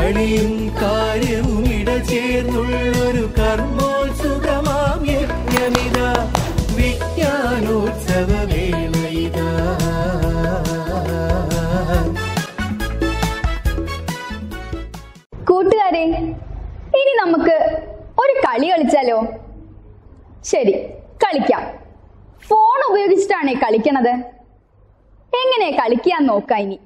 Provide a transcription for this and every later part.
കളിയും കാര്യവും ഇടചേർന്നുള്ളൊരു കർമ്മോത്സുകമാം യജ്ഞമിത വിജ്ഞാനോത്സവ വേളയിതാ കൂട്ടുകാരെ ഇനി നമുക്ക് ഒരു കളി കളിച്ചാലോ ശരി കളിക്കാം ഫോൺ ഉപയോഗിച്ചിട്ടാണ് കളിക്കണത് എങ്ങനെ കളിക്കാൻ നോക്കാം ഇനി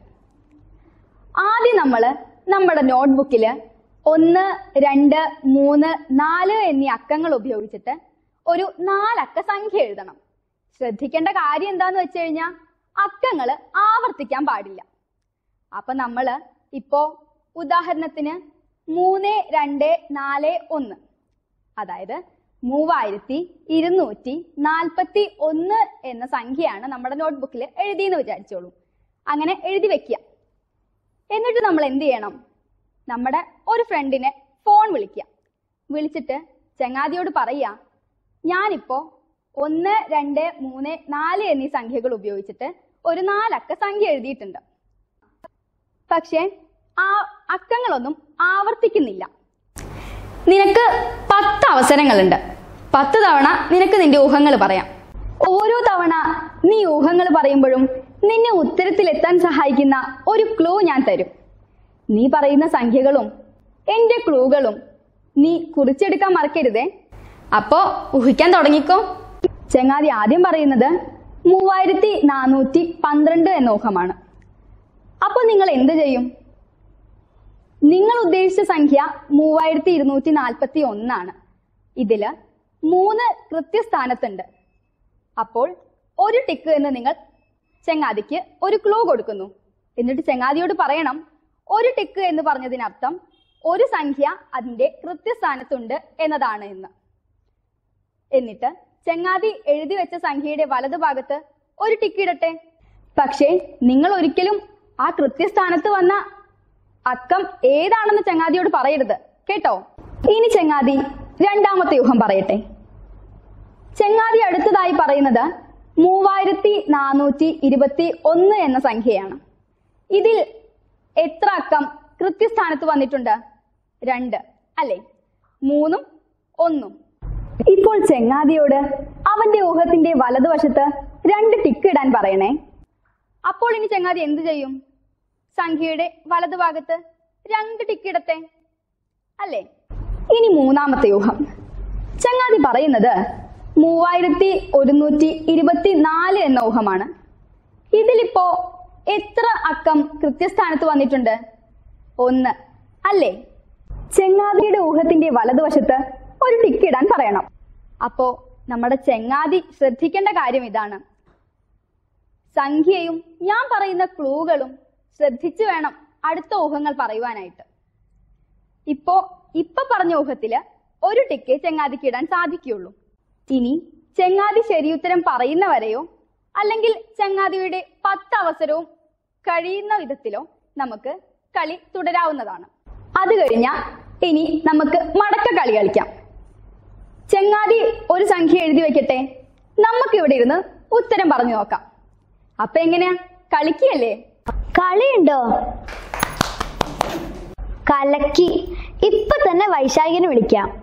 ആദ്യം നമ്മൾ നമ്മുടെ നോട്ട്ബുക്കിൽ ഒന്ന് രണ്ട് മൂന്ന് നാല് എന്നീ അക്കങ്ങൾ ഉപയോഗിച്ചിട്ട് ഒരു നാലക്ക സംഖ്യ എഴുതണം ശ്രദ്ധിക്കേണ്ട കാര്യം എന്താന്ന് വെച്ച് കഴിഞ്ഞാൽ അക്കങ്ങൾ ആവർത്തിക്കാൻ പാടില്ല അപ്പൊ നമ്മള് ഇപ്പോ ഉദാഹരണത്തിന് മൂന്ന് രണ്ട് നാല് ഒന്ന് അതായത് മൂവായിരത്തി ഇരുന്നൂറ്റി നാൽപ്പത്തി ഒന്ന് എന്ന സംഖ്യയാണ് നമ്മുടെ നോട്ട്ബുക്കിൽ എഴുതിയെന്ന് വിചാരിച്ചോളൂ അങ്ങനെ എഴുതി വെക്കുക എന്നിട്ട് നമ്മൾ എന്ത് ചെയ്യണം നമ്മുടെ ഒരു ഫ്രണ്ടിനെ ഫോൺ വിളിക്കുക വിളിച്ചിട്ട് ചങ്ങാതിയോട് പറയുക ഞാനിപ്പോ ഒന്ന് രണ്ട് മൂന്ന് നാല് എന്നീ സംഖ്യകൾ ഉപയോഗിച്ചിട്ട് ഒരു നാലക്ക സംഖ്യ എഴുതിയിട്ടുണ്ട് പക്ഷേ ആ അക്കങ്ങളൊന്നും ആവർത്തിക്കുന്നില്ല നിനക്ക് പത്ത് അവസരങ്ങളുണ്ട് പത്ത് തവണ നിനക്ക് നിന്റെ ഊഹങ്ങൾ പറയാം ഓരോ തവണ നീ ഊഹങ്ങൾ പറയുമ്പോഴും നിന്നെ ഉത്തരത്തിലെത്താൻ സഹായിക്കുന്ന ഒരു ക്ലൂ ഞാൻ തരും നീ പറയുന്ന സംഖ്യകളും എന്റെ ക്ലൂകളും നീ കുറിച്ചെടുക്കാൻ മറക്കരുതേ അപ്പോ ഊഹിക്കാൻ തുടങ്ങിക്കോ ചങ്ങാതി ആദ്യം പറയുന്നത് മൂവായിരത്തി നാനൂറ്റി പന്ത്രണ്ട് എന്ന ഊഹമാണ് അപ്പൊ നിങ്ങൾ എന്ത് ചെയ്യും നിങ്ങൾ ഉദ്ദേശിച്ച സംഖ്യ മൂവായിരത്തി ഇരുന്നൂറ്റി നാൽപ്പത്തി ഒന്നാണ് ഇതില് മൂന്ന് കൃത്യസ്ഥാനത്തുണ്ട് അപ്പോൾ ഒരു ടിക്ക് എന്ന് നിങ്ങൾ ചെങ്ങാതിക്ക് ഒരു ക്ലൂ കൊടുക്കുന്നു എന്നിട്ട് ചെങ്ങാതിയോട് പറയണം ഒരു ടിക്ക് എന്ന് പറഞ്ഞതിനർത്ഥം ഒരു സംഖ്യ അതിന്റെ കൃത്യസ്ഥാനത്തുണ്ട് എന്നതാണ് എന്ന് എന്നിട്ട് ചെങ്ങാതി എഴുതി വെച്ച സംഖ്യയുടെ വലതുഭാഗത്ത് ഒരു ടിക്ക് ഇടട്ടെ പക്ഷേ നിങ്ങൾ ഒരിക്കലും ആ കൃത്യസ്ഥാനത്ത് വന്ന അക്കം ഏതാണെന്ന് ചങ്ങാതിയോട് പറയരുത് കേട്ടോ ഇനി ചങ്ങാതി രണ്ടാമത്തെ യൂഹം പറയട്ടെ ചങ്ങാതി അടുത്തതായി പറയുന്നത് മൂവായിരത്തി നാനൂറ്റി ഇരുപത്തി ഒന്ന് എന്ന സംഖ്യയാണ് ഇതിൽ എത്ര അക്കം കൃത്യസ്ഥാനത്ത് വന്നിട്ടുണ്ട് രണ്ട് അല്ലേ മൂന്നും ഒന്നും ഇപ്പോൾ ചെങ്ങാതിയോട് അവന്റെ ഊഹത്തിന്റെ വലതുവശത്ത് രണ്ട് ടിക്ക് ഇടാൻ പറയണേ അപ്പോൾ ഇനി ചങ്ങാതി എന്തു ചെയ്യും സംഖ്യയുടെ വലതുഭാഗത്ത് രണ്ട് ടിക്ക് ഇടട്ടെ അല്ലേ ഇനി മൂന്നാമത്തെ യൂഹം ചങ്ങാതി പറയുന്നത് മൂവായിരത്തി ഒരുന്നൂറ്റി ഇരുപത്തി നാല് എന്ന ഊഹമാണ് ഇതിലിപ്പോ എത്ര അക്കം കൃത്യസ്ഥാനത്ത് വന്നിട്ടുണ്ട് ഒന്ന് അല്ലേ ചെങ്ങാതിയുടെ ഊഹത്തിന്റെ വലതുവശത്ത് ഒരു ടിക്ക് ഇടാൻ പറയണം അപ്പോ നമ്മുടെ ചെങ്ങാതി ശ്രദ്ധിക്കേണ്ട കാര്യം ഇതാണ് സംഖ്യയും ഞാൻ പറയുന്ന ക്ലൂകളും ശ്രദ്ധിച്ചു വേണം അടുത്ത ഊഹങ്ങൾ പറയുവാനായിട്ട് ഇപ്പോ ഇപ്പൊ പറഞ്ഞ ഊഹത്തില് ഒരു ടിക്ക് ചെങ്ങാതിക്ക് ഇടാൻ സാധിക്കുകയുള്ളൂ ഇനി ചെങ്ങാതി ശരിയുത്തരം പറയുന്നവരെയോ അല്ലെങ്കിൽ ചങ്ങാതിയുടെ പത്ത് അവസരവും കഴിയുന്ന വിധത്തിലോ നമുക്ക് കളി തുടരാവുന്നതാണ് അത് കഴിഞ്ഞ ഇനി നമുക്ക് മടക്ക കളി കളിക്കാം ചെങ്ങാതി ഒരു സംഖ്യ എഴുതി വെക്കട്ടെ നമുക്ക് ഇവിടെ ഇരുന്ന് ഉത്തരം പറഞ്ഞു നോക്കാം അപ്പൊ എങ്ങനെയാ കളിക്കല്ലേ കളിയുണ്ടോ കലക്കി ഇപ്പൊ തന്നെ വൈശാഖിനെ വിളിക്കാം